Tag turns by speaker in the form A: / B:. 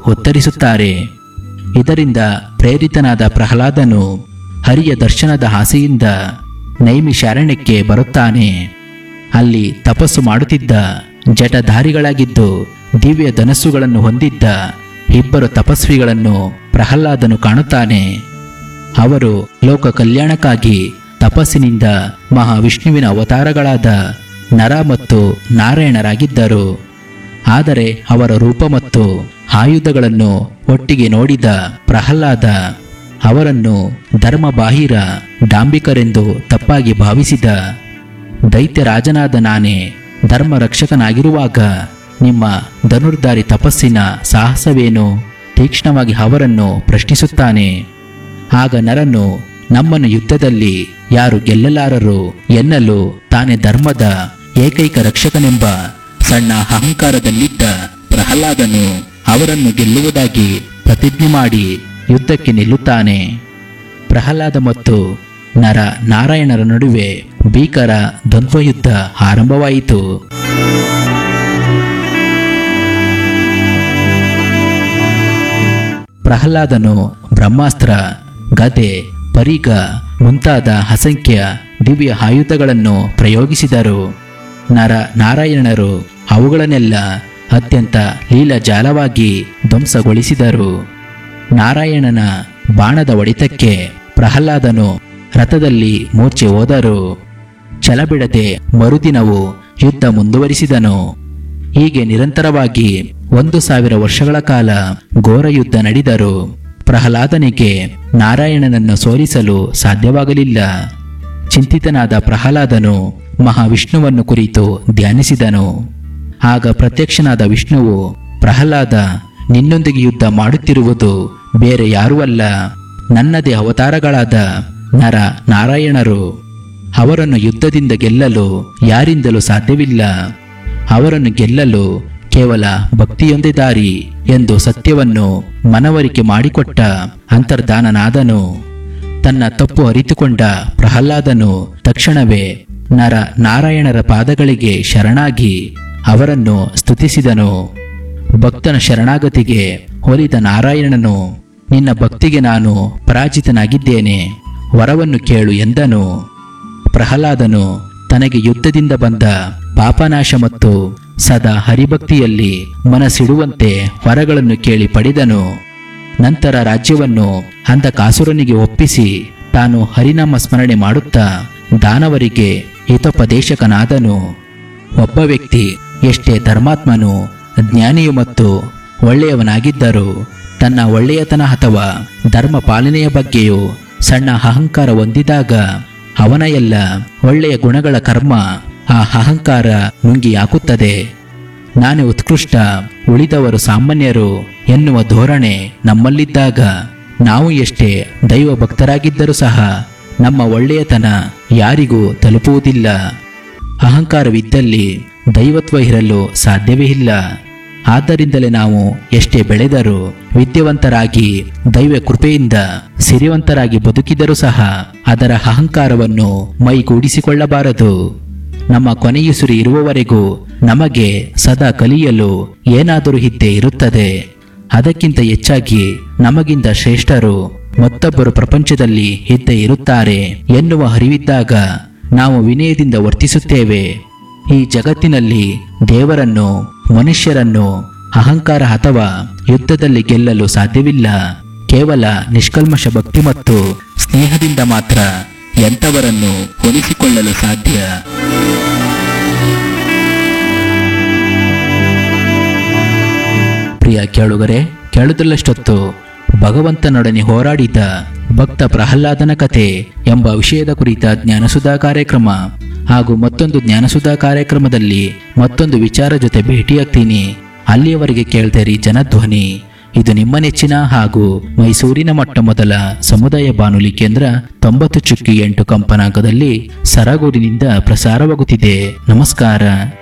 A: ಉತ್ತರಿಸುತ್ತಾರೆ ಇದರಿಂದ ಪ್ರೇರಿತನಾದ ಪ್ರಹ್ಲಾದನು ಹರಿಯ ದರ್ಶನದ ಆಸೆಯಿಂದ ನೈಮಿಷಾರಣ್ಯಕ್ಕೆ ಬರುತ್ತಾನೆ ಅಲ್ಲಿ ತಪಸ್ಸು ಮಾಡುತ್ತಿದ್ದ ಜಟಧಾರಿಗಳಾಗಿದ್ದು ದಿವ್ಯ ಧನಸ್ಸುಗಳನ್ನು ಹೊಂದಿದ್ದ ಇಬ್ಬರು ತಪಸ್ವಿಗಳನ್ನು ಪ್ರಹ್ಲಾದನು ಕಾಣುತ್ತಾನೆ ಅವರು ಲೋಕ ಕಲ್ಯಾಣಕ್ಕಾಗಿ ತಪಸ್ಸಿನಿಂದ ಮಹಾವಿಷ್ಣುವಿನ ಅವತಾರಗಳಾದ ನರ ಮತ್ತು ನಾರಾಯಣರಾಗಿದ್ದರು ಆದರೆ ಅವರ ರೂಪ ಮತ್ತು ಆಯುಧಗಳನ್ನು ಒಟ್ಟಿಗೆ ನೋಡಿದ ಪ್ರಹ್ಲಾದ ಅವರನ್ನು ಧರ್ಮಬಾಹಿರ ಡಾಂಬಿಕರೆಂದು ತಪ್ಪಾಗಿ ಭಾವಿಸಿದ ದೈತ್ಯರಾಜನಾದ ನಾನೇ ಧರ್ಮ ರಕ್ಷಕನಾಗಿರುವಾಗ ನಿಮ್ಮ ಧನುರ್ಧಾರಿ ತಪಸ್ಸಿನ ಸಾಹಸವೇನು ತೀಕ್ಷ್ಣವಾಗಿ ಅವರನ್ನು ಪ್ರಶ್ನಿಸುತ್ತಾನೆ ಆಗ ನರನು ನಮ್ಮನ್ನು ಯುದ್ಧದಲ್ಲಿ ಯಾರು ಗೆಲ್ಲಲಾರರು ಎನ್ನಲು ತಾನೇ ಧರ್ಮದ ಏಕೈಕ ರಕ್ಷಕನೆಂಬ ಸಣ್ಣ ಅಹಂಕಾರದಲ್ಲಿದ್ದ ಪ್ರಹ್ಲಾದನು ಅವರನ್ನು ಗೆಲ್ಲುವುದಾಗಿ ಪ್ರತಿಜ್ಞೆ ಮಾಡಿ ಯುದ್ಧಕ್ಕೆ ನಿಲ್ಲುತ್ತಾನೆ ಪ್ರಹ್ಲಾದ ಮತ್ತು ನರ ನಾರಾಯಣರ ನಡುವೆ ಭೀಕರ ದ್ವಂದ್ವಯುದ್ಧ ಆರಂಭವಾಯಿತು ಪ್ರಹ್ಲಾದನು ಬ್ರಹ್ಮಾಸ್ತ್ರ ಗದೆ ಪರಿಗ ಮುಂತಾದ ಅಸಂಖ್ಯ ದಿವ್ಯ ಆಯುಧಗಳನ್ನು ಪ್ರಯೋಗಿಸಿದರು ನರ ನಾರಾಯಣರು ಅವುಗಳನ್ನೆಲ್ಲ ಅತ್ಯಂತ ಲೀಲಜಾಲವಾಗಿ ಧ್ವಂಸಗೊಳಿಸಿದರು ನಾರಾಯಣನ ಬಾಣದ ಹೊಡೆತಕ್ಕೆ ಪ್ರಹ್ಲಾದನು ರಥದಲ್ಲಿ ಮೂರ್ಛೆ ಹೋದರು ಛಲಬಿಡದೆ ಮರುದಿನವು ಯುದ್ಧ ಮುಂದುವರಿಸಿದನು ಹೀಗೆ ನಿರಂತರವಾಗಿ ಒಂದು ಸಾವಿರ ವರ್ಷಗಳ ಕಾಲ ಘೋರ ಯುದ್ಧ ನಡೆದರು ಪ್ರಹ್ಲಾದನಿಗೆ ನಾರಾಯಣನನ್ನು ಸೋಲಿಸಲು ಸಾಧ್ಯವಾಗಲಿಲ್ಲ ಚಿಂತಿತನಾದ ಪ್ರಹ್ಲಾದನು ಮಹಾವಿಷ್ಣುವನ್ನು ಕುರಿತು ಧ್ಯಾನಿಸಿದನು ಆಗ ಪ್ರತ್ಯಕ್ಷನಾದ ವಿಷ್ಣುವು ಪ್ರಹ್ಲಾದ ನಿನ್ನೊಂದಿಗೆ ಯುದ್ಧ ಮಾಡುತ್ತಿರುವುದು ಬೇರೆ ಯಾರೂ ಅಲ್ಲ ನನ್ನದೇ ಅವತಾರಗಳಾದ ನರ ನಾರಾಯಣರು ಅವರನ್ನು ಯುದ್ಧದಿಂದ ಗೆಲ್ಲಲು ಯಾರಿಂದಲೂ ಸಾಧ್ಯವಿಲ್ಲ ಅವರನ್ನು ಗೆಲ್ಲಲು ಕೇವಲ ಭಕ್ತಿಯೊಂದೇ ದಾರಿ ಎಂದು ಸತ್ಯವನ್ನು ಮನವರಿಕೆ ಮಾಡಿಕೊಟ್ಟ ಅಂತರ್ಧಾನನಾದನು ತನ್ನ ತಪ್ಪು ಅರಿತುಕೊಂಡ ಪ್ರಹ್ಲಾದನು ತಕ್ಷಣವೇ ನರ ನಾರಾಯಣರ ಪಾದಗಳಿಗೆ ಶರಣಾಗಿ ಅವರನ್ನು ಸ್ತುತಿಸಿದನು ಭಕ್ತನ ಶರಣಾಗತಿಗೆ ಹೋಲಿದ ನಾರಾಯಣನು ನಿನ್ನ ಭಕ್ತಿಗೆ ನಾನು ಪರಾಜಿತನಾಗಿದ್ದೇನೆ ವರವನ್ನು ಕೇಳು ಎಂದನು ಪ್ರಹ್ಲಾದನು ತನಗೆ ಯುದ್ಧದಿಂದ ಬಂದ ಪಾಪನಾಶ ಮತ್ತು ಸದಾ ಹರಿಭಕ್ತಿಯಲ್ಲಿ ಮನಸ್ಸಿಡುವಂತೆ ವರಗಳನ್ನು ಕೇಳಿ ಪಡೆದನು ನಂತರ ರಾಜ್ಯವನ್ನು ಅಂಧಕಾಸುರನಿಗೆ ಒಪ್ಪಿಸಿ ತಾನು ಹರಿನಾಮ ಸ್ಮರಣೆ ಮಾಡುತ್ತಾ ದಾನವರಿಗೆ ಹಿತೋಪದೇಶಕನಾದನು ಒಬ್ಬ ವ್ಯಕ್ತಿ ಎಷ್ಟೇ ಧರ್ಮಾತ್ಮನು ಜ್ಞಾನಿಯು ಮತ್ತು ಒಳ್ಳೆಯವನಾಗಿದ್ದರೂ ತನ್ನ ಒಳ್ಳೆಯತನ ಅಥವಾ ಧರ್ಮ ಪಾಲನೆಯ ಬಗ್ಗೆಯೂ ಸಣ್ಣ ಅಹಂಕಾರ ಹೊಂದಿದಾಗ ಅವನ ಎಲ್ಲ ಒಳ್ಳೆಯ ಗುಣಗಳ ಕರ್ಮ ಆ ಅಹಂಕಾರ ನುಂಗಿ ಹಾಕುತ್ತದೆ ನಾನೇ ಉತ್ಕೃಷ್ಟ ಉಳಿದವರು ಸಾಮಾನ್ಯರು ಎನ್ನುವ ಧೋರಣೆ ನಮ್ಮಲ್ಲಿದ್ದಾಗ ನಾವು ಎಷ್ಟೇ ದೈವ ಭಕ್ತರಾಗಿದ್ದರೂ ಸಹ ನಮ್ಮ ಒಳ್ಳೆಯತನ ಯಾರಿಗೂ ತಲುಪುವುದಿಲ್ಲ ಅಹಂಕಾರವಿದ್ದಲ್ಲಿ ದೈವತ್ವ ಇರಲು ಸಾಧ್ಯವೇ ಇಲ್ಲ ಆದ್ದರಿಂದಲೇ ನಾವು ಎಷ್ಟೇ ಬೆಳೆದರೂ ವಿದ್ಯಾವಂತರಾಗಿ ದೈವ ಕೃಪೆಯಿಂದ ಸಿರಿವಂತರಾಗಿ ಬದುಕಿದರೂ ಸಹ ಅದರ ಅಹಂಕಾರವನ್ನು ಮೈಗೂಡಿಸಿಕೊಳ್ಳಬಾರದು ನಮ್ಮ ಕೊನೆಯುಸುರಿ ಇರುವವರೆಗೂ ನಮಗೆ ಸದಾ ಕಲಿಯಲು ಏನಾದರೂ ಇದ್ದೇ ಇರುತ್ತದೆ ಅದಕ್ಕಿಂತ ಹೆಚ್ಚಾಗಿ ನಮಗಿಂತ ಶ್ರೇಷ್ಠರು ಮತ್ತೊಬ್ಬರು ಪ್ರಪಂಚದಲ್ಲಿ ಇದ್ದೇ ಇರುತ್ತಾರೆ ಎನ್ನುವ ಅರಿವಿದ್ದಾಗ ನಾವು ವಿನಯದಿಂದ ವರ್ತಿಸುತ್ತೇವೆ ಈ ಜಗತ್ತಿನಲ್ಲಿ ದೇವರನ್ನು ಮನುಷ್ಯರನ್ನು ಅಹಂಕಾರ ಅಥವಾ ಯುದ್ಧದಲ್ಲಿ ಗೆಲ್ಲಲು ಸಾಧ್ಯವಿಲ್ಲ ಕೇವಲ ನಿಷ್ಕಲ್ಮಶ ಭಕ್ತಿ ಮತ್ತು ಸ್ನೇಹದಿಂದ ಮಾತ್ರ ಎಂಥವರನ್ನು ಹೋಲಿಸಿಕೊಳ್ಳಲು ಸಾಧ್ಯ ಪ್ರಿಯ ಕೇಳುಗರೆ ಕೇಳುವುದಲ್ಲಷ್ಟೊತ್ತು ಭಗವಂತನೊಡನೆ ಹೋರಾಡಿದ ಭಕ್ತ ಪ್ರಹ್ಲಾದನ ಕಥೆ ಎಂಬ ವಿಷಯದ ಕುರಿತ ಜ್ಞಾನಸುಧಾ ಕಾರ್ಯಕ್ರಮ ಹಾಗೂ ಮತ್ತೊಂದು ಜ್ಞಾನಸುಧಾ ಕಾರ್ಯಕ್ರಮದಲ್ಲಿ ಮತ್ತೊಂದು ವಿಚಾರ ಜೊತೆ ಭೇಟಿಯಾಗ್ತೀನಿ ಅಲ್ಲಿಯವರೆಗೆ ಕೇಳ್ತೇರಿ ಜನಧ್ವನಿ ಇದು ನಿಮ್ಮ ನೆಚ್ಚಿನ ಹಾಗೂ ಮೈಸೂರಿನ ಮೊಟ್ಟ ಮೊದಲ ಸಮುದಾಯ ಬಾನುಲಿ ಕೇಂದ್ರ ತೊಂಬತ್ತು ಚುಕ್ಕಿ ಎಂಟು ಕಂಪನಾಂಕದಲ್ಲಿ ಸರಗೂರಿನಿಂದ ಪ್ರಸಾರವಾಗುತ್ತಿದೆ ನಮಸ್ಕಾರ